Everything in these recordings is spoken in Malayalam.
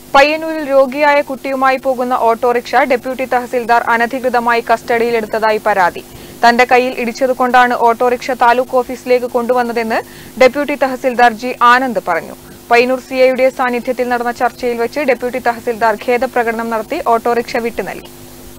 പയ്യന്നൂരിൽ രോഗിയായ കുട്ടിയുമായി പോകുന്ന ഓട്ടോറിക്ഷ ഡെപ്യൂട്ടി തഹസിൽദാർ അനധികൃതമായി കസ്റ്റഡിയിലെടുത്തതായി പരാതി തന്റെ കയ്യിൽ ഇടിച്ചതുകൊണ്ടാണ് ഓട്ടോറിക്ഷ താലൂക്ക് ഓഫീസിലേക്ക് കൊണ്ടുവന്നതെന്ന് ഡെപ്യൂട്ടി തഹസിൽദാർ ജി ആനന്ദ് പറഞ്ഞു പയ്യന്നൂർ സിഐയുടെ സാന്നിധ്യത്തിൽ നടന്ന ചർച്ചയിൽ വെച്ച് ഡെപ്യൂട്ടി തഹസിൽദാർ ഖേദപ്രകടനം നടത്തി ഓട്ടോറിക്ഷ വിട്ടു നൽകി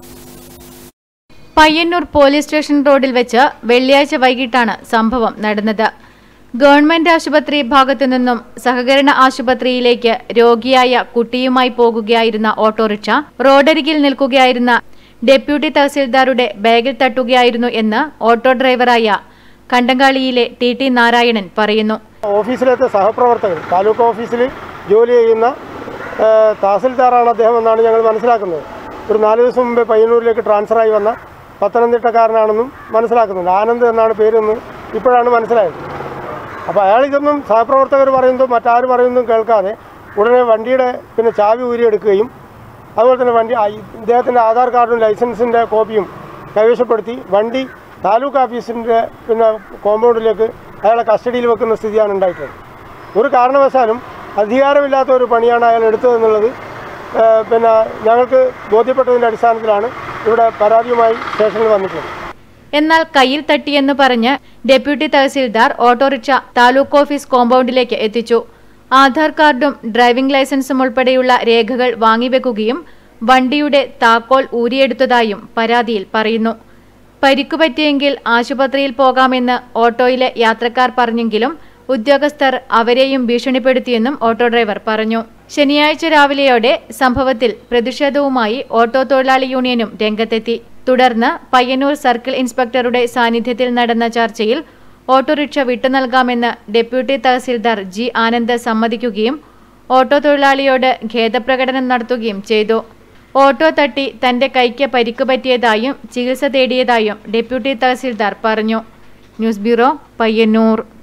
പയ്യന്നൂർ പോലീസ് സ്റ്റേഷൻ റോഡിൽ വെച്ച് വെള്ളിയാഴ്ച വൈകിട്ടാണ് സംഭവം നടന്നത് ഗവൺമെന്റ് ആശുപത്രി ഭാഗത്തു നിന്നും സഹകരണ ആശുപത്രിയിലേക്ക് രോഗിയായ കുട്ടിയുമായി പോകുകയായിരുന്ന ഓട്ടോറിക്ഷ റോഡരികിൽ നിൽക്കുകയായിരുന്ന ഡെപ്യൂട്ടി തഹസിൽദാരുടെ ബാഗിൽ തട്ടുകയായിരുന്നു എന്ന് ഓട്ടോ ഡ്രൈവറായ കണ്ടങ്കാളിയിലെ ടി ടി നാരായണൻ പറയുന്നു ഓഫീസിലത്തെ സഹപ്രവർത്തകർ താലൂക്ക് ഓഫീസിൽ ജോലി ചെയ്യുന്ന ആ, തഹസിൽദാറാണ് അദ്ദേഹം എന്നാണ് ഞങ്ങൾ മനസ്സിലാക്കുന്നത് ഒരു നാല് ദിവസം മുമ്പേ പയ്യന്നൂരിലേക്ക് ട്രാൻസ്ഫറായി വന്ന പത്തനംതിട്ടക്കാരനാണെന്നും മനസ്സിലാക്കുന്നുണ്ട് ആനന്ദ് എന്നാണ് പേരെന്ന് ഇപ്പോഴാണ് മനസ്സിലായത് അപ്പോൾ അയാൾ ഇതൊന്നും സഹപ്രവർത്തകർ പറയുന്നതും മറ്റാരും പറയുന്നതും കേൾക്കാതെ ഉടനെ വണ്ടിയുടെ പിന്നെ ചാവി ഊരിയെടുക്കുകയും അതുപോലെ തന്നെ വണ്ടി ആ, ഇദ്ദേഹത്തിൻ്റെ ആധാർ കാർഡും ലൈസൻസിൻ്റെ കോപ്പിയും കൈവശപ്പെടുത്തി വണ്ടി താലൂക്ക് ഓഫീസിൻ്റെ പിന്നെ കോമ്പൗണ്ടിലേക്ക് അയാളെ കസ്റ്റഡിയിൽ വെക്കുന്ന സ്ഥിതിയാണ് ഉണ്ടായിട്ടുള്ളത് ഒരു കാരണവശാലും അധികാരമില്ലാത്ത ഒരു പണിയാണ് അയാൾ എടുത്തതെന്നുള്ളത് ആ, പിന്നെ ഞങ്ങൾക്ക് ബോധ്യപ്പെട്ടതിൻ്റെ അടിസ്ഥാനത്തിലാണ് ഇവിടെ പരാതിയുമായി സ്റ്റേഷനിൽ വന്നിട്ടുള്ളത് എന്നാൽ കയ്യിൽ തട്ടിയെന്ന് പറഞ്ഞ് deputy tahsildar autorickshaw taluk office കോമ്പൗണ്ടിലേക്ക് എത്തിച്ചു ആധാർ കാർഡും ഡ്രൈവിംഗ് ലൈസൻസും ഉൾപ്പെടെയുള്ള രേഖകൾ വാങ്ങിവെക്കുകയും വണ്ടിയുടെ താക്കോൽ ഊരിയെടുത്തതായും പരാതിയിൽ പറയുന്നു പരിക്കു പറ്റിയെങ്കിൽ ആശുപത്രിയിൽ പോകാമെന്ന് ഓട്ടോയിലെ യാത്രക്കാർ പറഞ്ഞെങ്കിലും ഉദ്യോഗസ്ഥർ അവരെയും ഭീഷണിപ്പെടുത്തിയെന്നും ഓട്ടോ ഡ്രൈവർ പറഞ്ഞു ശനിയാഴ്ച രാവിലെയോടെ സംഭവത്തിൽ പ്രതിഷേധവുമായി ഓട്ടോ തൊഴിലാളി യൂണിയനും രംഗത്തെത്തി തുടർന്ന് പയ്യന്നൂർ സർക്കിൾ ഇൻസ്പെക്ടറുടെ സാന്നിധ്യത്തിൽ നടന്ന ചർച്ചയിൽ ഓട്ടോറിക്ഷ വിട്ടുനൽകാമെന്ന് ഡെപ്യൂട്ടി തഹസിൽദാർ ജി ആനന്ദ് സമ്മതിക്കുകയും ഓട്ടോ തൊഴിലാളിയോട് ഖേദപ്രകടനം നടത്തുകയും ചെയ്തു ഓട്ടോ തട്ടി തന്റെ കൈക്ക് പരിക്കു പറ്റിയതായും ചികിത്സ തേടിയതായും ഡെപ്യൂട്ടി തഹസിൽദാർ പറഞ്ഞു ന്യൂസ് ബ്യൂറോ പയ്യന്നൂർ